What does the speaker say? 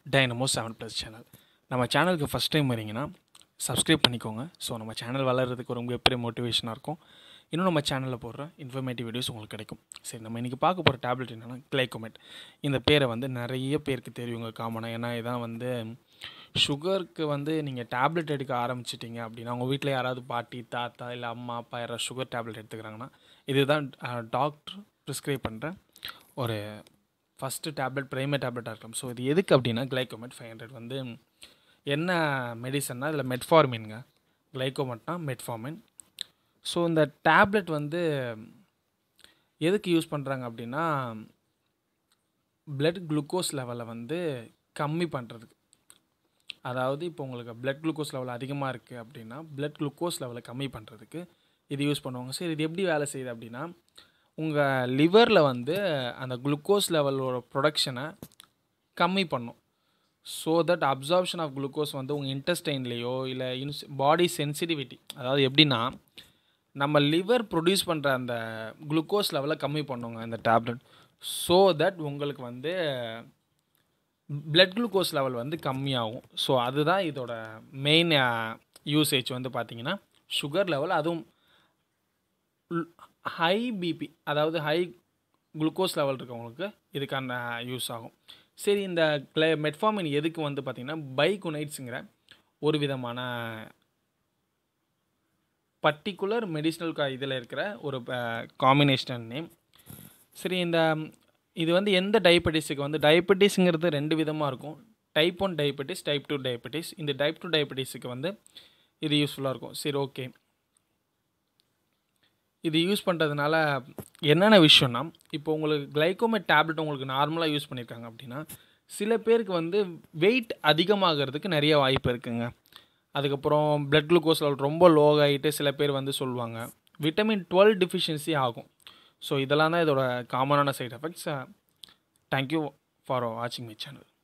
dynamo seven plus channel நம்ம சேனலுக்கு first time வரீங்கன்னா சப்ஸ்கிரைப் பண்ணிக்கோங்க ஸோ நம்ம சேனல் வளர்கிறதுக்கு ஒரு மிகப்பெரிய மோட்டிவேஷனாக இருக்கும் இன்னும் நம்ம சேனலில் போடுற இன்ஃபர்மேட்டிவ் வீடியோஸ் உங்களுக்கு கிடைக்கும் சரி நம்ம இன்றைக்கி பார்க்க போகிற டேப்லெட் என்னென்னா கிளைகோமெட் இந்த பேரை வந்து நிறைய பேருக்கு தெரியுங்க காமனாக ஏன்னா இதான் வந்து சுகருக்கு வந்து நீங்கள் டேப்லெட் எடுக்க ஆரம்பிச்சிட்டிங்க அப்படின்னா உங்கள் வீட்டில் யாராவது பாட்டி தாத்தா இல்லை அம்மா அப்பா யாராவது சுகர் டேப்லெட் எடுத்துக்கிறாங்கன்னா இதுதான் டாக்டர் ப்ரிஸ்கிரைப் பண்ணுற ஒரு ஃபஸ்ட்டு டேப்லெட் ப்ரைமரி டேப்லெட்டாக இருக்கலாம் ஸோ இது எதுக்கு அப்படின்னா கிளைகோமெட் ஃபைவ் ஹண்ட்ரட் வந்து என்ன மெடிசன்னா இதில் மெட்ஃபார்மின்ங்க கிளைகோமெட்னா மெட்ஃபார்மின் ஸோ இந்த டேப்லெட் வந்து எதுக்கு யூஸ் பண்ணுறாங்க அப்படின்னா பிளட் குளுக்கோஸ் லெவலை வந்து கம்மி பண்ணுறதுக்கு அதாவது இப்போ உங்களுக்கு பிளட் குளுக்கோஸ் லெவல் அதிகமாக இருக்குது அப்படின்னா பிளட் குளுக்கோஸ் லெவலை கம்மி பண்ணுறதுக்கு இது யூஸ் பண்ணுவாங்க சரி இது எப்படி வேலை செய்யுது அப்படின்னா உங்கள் லிவரில் வந்து அந்த குளுக்கோஸ் லெவலோட ப்ரொடக்ஷனை கம்மி பண்ணும் so that absorption of glucose வந்து உங்கள் இன்டெஸ்டைன்லேயோ இல்லை இன்ஸ் பாடி சென்சிட்டிவிட்டி அதாவது எப்படின்னா நம்ம லிவர் ப்ரொடியூஸ் பண்ணுற அந்த குளுக்கோஸ் லெவலை கம்மி பண்ணுங்க இந்த டேப்லெட் ஸோ தட் உங்களுக்கு வந்து பிளட் குளுக்கோஸ் லெவல் வந்து கம்மியாகும் ஸோ அதுதான் இதோட மெயின் யூசேஜ் வந்து பார்த்திங்கன்னா சுகர் லெவல் அதுவும் ஹை பிபி அதாவது ஹை குளுக்கோஸ் லெவல் இருக்கவங்களுக்கு இதுக்கான யூஸ் ஆகும் சரி இந்த கிளை மெட்ஃபார்மின் எதுக்கு வந்து பார்த்திங்கன்னா பைகுனைட்ஸுங்கிற ஒரு விதமான பர்டிகுலர் மெடிசினல் இதில் இருக்கிற ஒரு காம்பினேஷன் நேம் சரி இந்த இது வந்து எந்த டயபெட்டிஸுக்கு வந்து டயபெட்டிஸுங்கிறது ரெண்டு விதமாக இருக்கும் type one diabetes type two diabetes இந்த டைப் டூ டயபெட்டிஸுக்கு வந்து இது யூஸ்ஃபுல்லாக இருக்கும் சரி ஓகே இது யூஸ் பண்ணுறதுனால என்னென்ன விஷயம்னா இப்போ உங்களுக்கு கிளைகோமெட் டேப்லெட் உங்களுக்கு நார்மலாக யூஸ் பண்ணியிருக்காங்க அப்படின்னா சில பேருக்கு வந்து வெயிட் அதிகமாகிறதுக்கு நிறைய வாய்ப்பு இருக்குங்க அதுக்கப்புறம் பிளட் குளுக்கோஸ் லெவல் ரொம்ப லோ ஆகிட்டு சில பேர் வந்து சொல்லுவாங்க விட்டமின் டுவெல் டிஃபிஷியன்சி ஆகும் ஸோ இதெல்லாம் தான் இதோட காமனான சைட் எஃபெக்ட்ஸ் தேங்க்யூ ஃபார் வாட்சிங் மை சேனல்